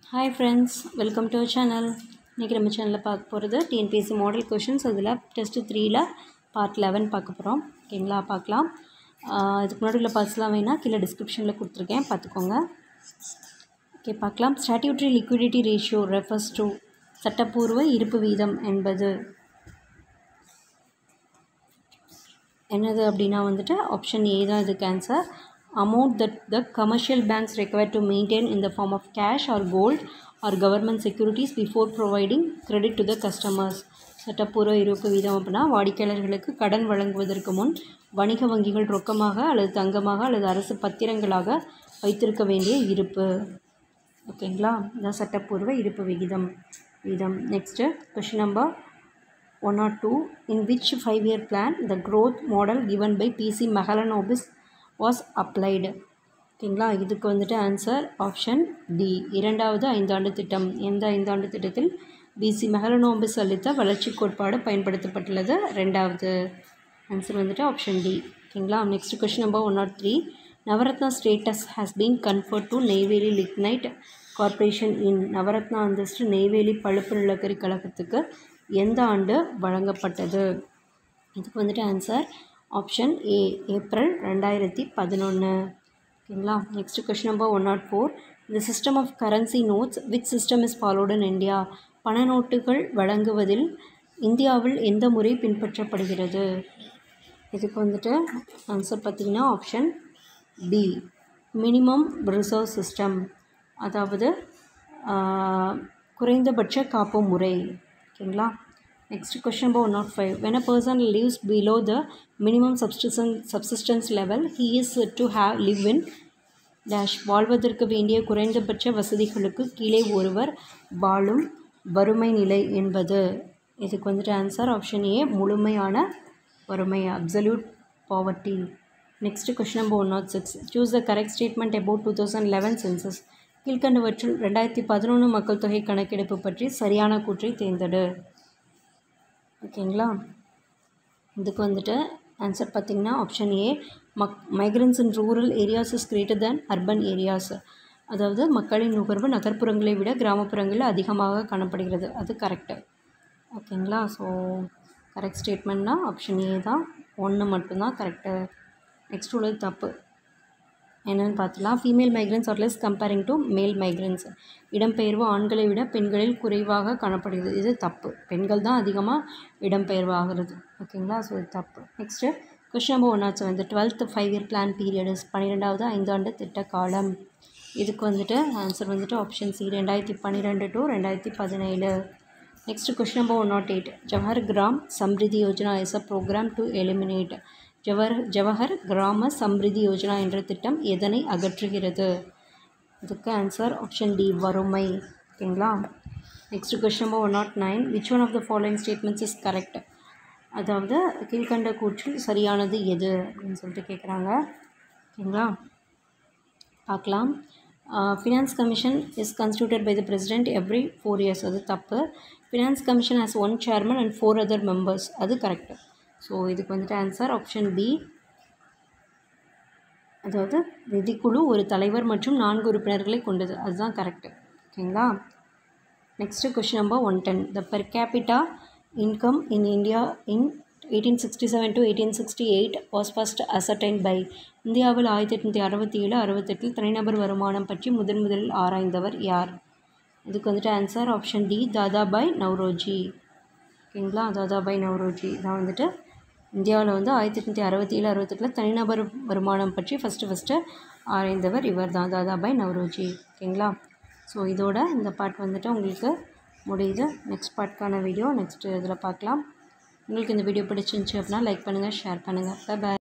hi friends welcome to channel இன்றைக்கி நம்ம சேனலில் பார்க்க போகிறது டிஎன்பிஎஸ்சி மாடல் கொஷின்ஸ் அதில் டெஸ்ட்டு த்ரீயில் பார்ட் லெவன் பார்க்க போகிறோம் ஓகேங்களா பார்க்கலாம் ஆஹ் இதுக்கு முன்னாடி உள்ள பார்ட்ஸ்லாம் வேணால் கீழே டிஸ்கிரிப்ஷனில் கொடுத்துருக்கேன் பார்த்துக்கோங்க ஓகே பார்க்கலாம் statutory liquidity ratio refers to சட்டப்பூர்வ இருப்பு வீதம் என்பது என்னது அப்படின்னா வந்துட்டு ஆப்ஷன் ஏ தான் இதுக்கு answer amount that the commercial banks required to maintain in the form of cash or gold or government securities before providing credit to the customers சட்டப்பூர்வ இருப்பு வீதம் அப்படின்னா வாடிக்கையாளர்களுக்கு கடன் வழங்குவதற்கு முன் வணிக வங்கிகள் ரொக்கமாக அல்லது தங்கமாக அல்லது அரசு பத்திரங்களாக வைத்திருக்க வேண்டிய இருப்பு ஓகேங்களா இதான் சட்டப்பூர்வ இருப்பு விகிதம் வீதம் next question number one or two in which five year plan the growth model given by P C Mahalanobis was applied ஓகேங்களா இதுக்கு வந்துட்டு ஆன்சர் ஆப்ஷன் டி இரண்டாவது ஐந்தாண்டு திட்டம் எந்த ஐந்தாண்டு திட்டத்தில் பிசி மெகலனோபிஸ் அளித்த வளர்ச்சி கோட்பாடு பயன்படுத்தப்பட்டுள்ளது ரெண்டாவது ஆன்சர் வந்துட்டு ஆப்ஷன் டி ஓகேங்களா next question number one nought three Navratna status has been conferred to Neyveli lignite corporation in Navratna அந்தஸ்து நெய்வேலி பழுப்பு நிலக்கரி கழகத்துக்கு எந்த ஆண்டு வழங்கப்பட்டது இதுக்கு வந்துட்டு ஆன்சர் ஆப்ஷன் ஏ ஏப்ரல் ரெண்டாயிரத்தி பதினொன்று ஓகேங்களா next question number one nought four இந்த system of currency notes which system is followed in India பண நோட்டுகள் வழங்குவதில் இந்தியாவில் எந்த முறை பின்பற்றப்படுகிறது இதுக்கு வந்துட்டு ஆன்சர் பார்த்தீங்கன்னா option B minimum reserve system அதாவது ஆஹ், குறைந்தபட்ச காப்பு முறை ஓகேங்களா next question number one nought five when a person lives below the minimum subsistence subsistence level he is to have live in dash வாழ்வதற்கு வேண்டிய குறைந்தபட்ச வசதிகளுக்கு கீழே ஒருவர் வாழும் வறுமை நிலை என்பது இதுக்கு வந்துட்டு ஆன்சர் ஆப்ஷன் ஏ முழுமையான வறுமை absolute poverty next question number one nought six choose the correct statement about two thousand eleven census கீழ்கண்டவற்றில் ரெண்டாயிரத்தி பதினொன்று மக்கள் தொகை கணக்கெடுப்பு பற்றி சரியான கூற்றை தேர்ந்தெடு ஓகேங்களா இதுக்கு வந்துட்டு ஆன்சர் பார்த்தீங்கன்னா ஆப்ஷன் ஏ மக் migrants in rural areas is greater than urban areas அதாவது மக்களின் நுகர்வு நகர்ப்புறங்களை விட கிராமப்புறங்களில் அதிகமாக காணப்படுகிறது அது கரெக்டு ஓகேங்களா ஸோ கரெக்ட் ஸ்டேட்மெண்ட்னா ஆப்ஷன் ஏ தான் ஒன்று மட்டும்தான் கரெக்டு நெக்ஸ்ட் உள்ளது தப்பு என்னென்னு பார்த்துலாம் female migrants are less comparing to male migrants இடம்பெயர்வு ஆண்களை விட பெண்களில் குறைவாக காணப்படுகிறது இது தப்பு பெண்கள் தான் அதிகமாக இடம்பெயர்வு ஆகிறது ஓகேங்களா ஸோ இது தப்பு நெக்ஸ்ட்டு கொஷின் நம்பர் ஒன் ஆச்சு வந்து twelfth five year plan periods பன்னிரெண்டாவது ஐந்தாண்டு திட்ட காலம் இதுக்கு வந்துட்டு ஆன்சர் வந்துட்டு ஆப்ஷன் சி ரெண்டாயிரத்தி பன்னிரெண்டு டு ரெண்டாயிரத்தி பதினேழு next question number one nought eight Jawahar Gram Samriddhi Yojana is a programme to eliminate Jawahar Jawahar Gram Samriddhi Yojana என்ற திட்டம் எதனை அகற்றுகிறது இதுக்கு ஆன்சர் ஆப்ஷன் டி வறுமை ஓகேங்களா next question number one nought nine which one of the following statements is correct அதாவது கீழ்கண்ட கூற்றில் சரியானது எது அப்படின்னு சொல்லிட்டு கேட்குறாங்க ஓகேங்களா பார்க்கலாம் finance commission is constituted by the president every four years அது தப்பு finance commission has one chairman and four other members அது கரெக்டு ஸோ இதுக்கு வந்துட்டு ஆன்சர் ஆப்ஷன் பி அதாவது நிதிக்குழு ஒரு தலைவர் மற்றும் நான்கு உறுப்பினர்களை கொண்டது அதுதான் கரெக்டு ஓகேங்களா next question number one ten the per capita income in India in eighteen sixty seven to eighteen sixty eight was first ascertained by இந்தியாவில் ஆயிரத்தி எட்நூற்றி அறுபத்தி ஏழு அறுபத்தெட்டில் தனிநபர் வருமானம் பற்றி முதன் முதலில் ஆராய்ந்தவர் யார் இதுக்கு வந்துட்டு answer option D Dadabhai Naoroji ஓகேங்களா தாதாபாய் நவ்ரோஜி தான் வந்துட்டு இந்தியாவில் வந்து ஆயிரத்தி எட்நூற்றி அறுபத்தி ஏழு அறுபத்தெட்டில் தனிநபர் வருமானம் பற்றி ஃபஸ்ட்டு ஃபஸ்ட்டு ஆராய்ந்தவர் இவர் தான் தாதாபாய் நவ்ரோஜி ஓகேங்களா ஸோ இதோட இந்த பார்ட் வந்துட்டு உங்களுக்கு முடியுது நெக்ஸ்ட் பார்ட்க்கான வீடியோ நெக்ஸ்ட் இதில் பார்க்கலாம் உங்களுக்கு இந்த வீடியோ பிடிச்சிருந்துச்சி அப்படின்னா லைக் பண்ணுங்கள் ஷேர் பண்ணுங்கள் பை பாய்